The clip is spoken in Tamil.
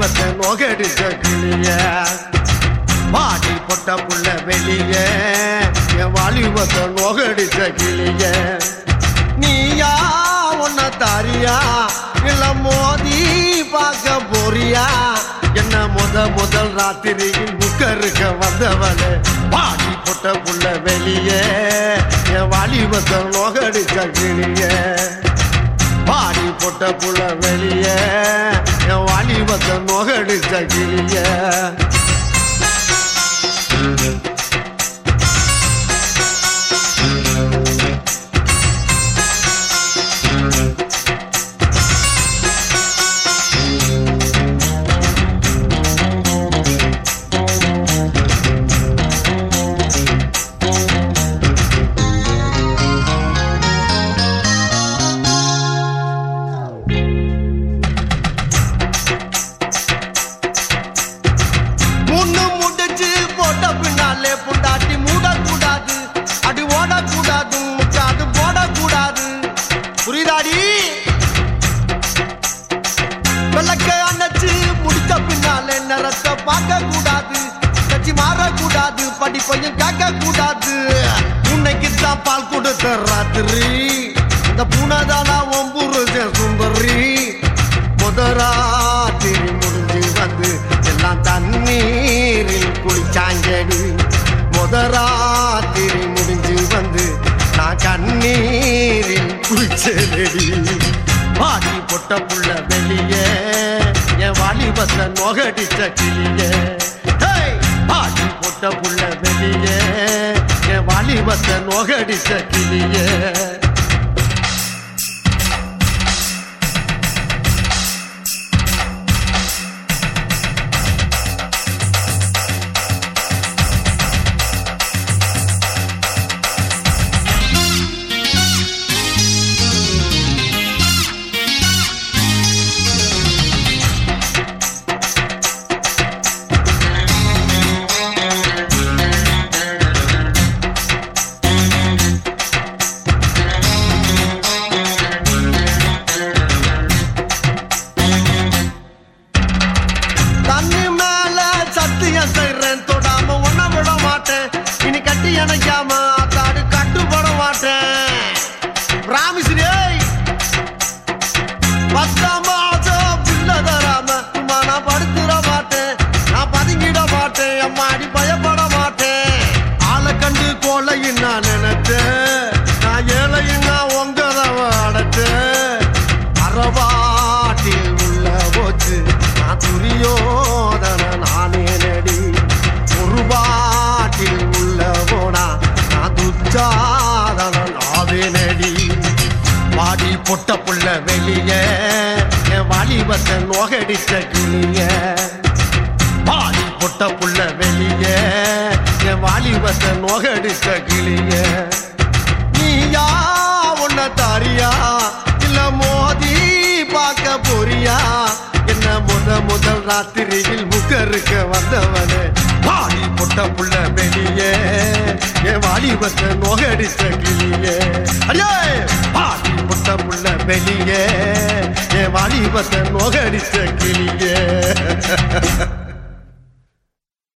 வாலிபத்தை நோகடிச்ச கிளிய பாடி பொட்ட புள்ள வெளிய என் வாலிபத்தை நோகடிச்ச கிளிய நீயா உன்ன தாரியா இல்ல மோதி பார்க்க போறியா என்ன முத முதல் ராத்திரியில் முக்கருக்க வந்தவனே பாடி பொட்ட புள்ள வெளியே என் வாலிபத்தை நோகடிச்ச கிளிய பாடி பொட்ட புள்ள வெளியே என் வாலிபத்தை நோகடிச்ச கிளிய முன்னு முடிச்சு போட்ட பின்னாலே புண்டாட்டி மூடக்கூடாது அடி ஓடக்கூடாது முக்காது போடக்கூடாது புரியுதாடி விளக்க அணைச்சு முடிச்ச பின்னாலே நிறத்தை பார்க்க கூடாது கட்சி மாறக்கூடாது படிப்பையும் கேட்க கூடாது உன்னைக்கு தான் பால் கொடுத்த ராத்திரி இந்த பூனைதானா ஒம்புருஜ சுந்தரி முதராத்திரி முடிஞ்சு வந்து எல்லாம் தண்ணீரில் குளிச்சாங்கடி முதராத்திரி முடிஞ்சு வந்து நான் கண்ணீரில் குளிச்சேடி வாடி பொட்ட புள்ள வெளியே என் வாலிபத்தை நோகடிச்ச கிளியே ஹேய்! வாடி பொட்ட புள்ள வெளியே என் வாலிபத்தை நோகடிச்ச கிளியே தண்ணி மேல சத்தியம் செய்றேன் தொடாம ஒன்ன விட மாட்டேன் இனி கட்டி அணைக்காம அத்தாடு கட்டுப்பட மாட்டேன் ராமிஸ்ரீ பத்தாம் மாசம் பிள்ளை தராம சும்மா நான் படுத்துட மாட்டேன் நான் பதுங்கிட மாட்டேன் அம்மாடி பயப்பட மாட்டேன் ஆளை கண்டு கோலையும் நான் நினைச்சேன் நான் ஏழையும் நான் உங்கதவ அடைச்சேன் அறவாட்டில் உள்ள போச்சு நான் துரியோதன நானே நடி ஒரு பாட்டில் உள்ள போனா நான் துச்சாதன நாவே நடி வாடி பொட்ட புள்ள வெளிய என் வாலிபத்தை நோகடிச்ச கிளிய வாடி பொட்ட புள்ள வெளிய என் வாலிபத்தை நோகடிச்ச கிளிய நீயா உன்ன தாரியா இல்ல மோதி பார்க்க போறியா என்ன முத முதல் ராத்திரியில் முகருக்க வந்தவனே வாடி பொட்ட புள்ள வெளியே என் வாலிபத்தை நோகடிச்ச கிளியே அடியே வாடி பொட்ட புள்ள வெளியே என் வாலிபத்தை நோகடிச்ச கிளியே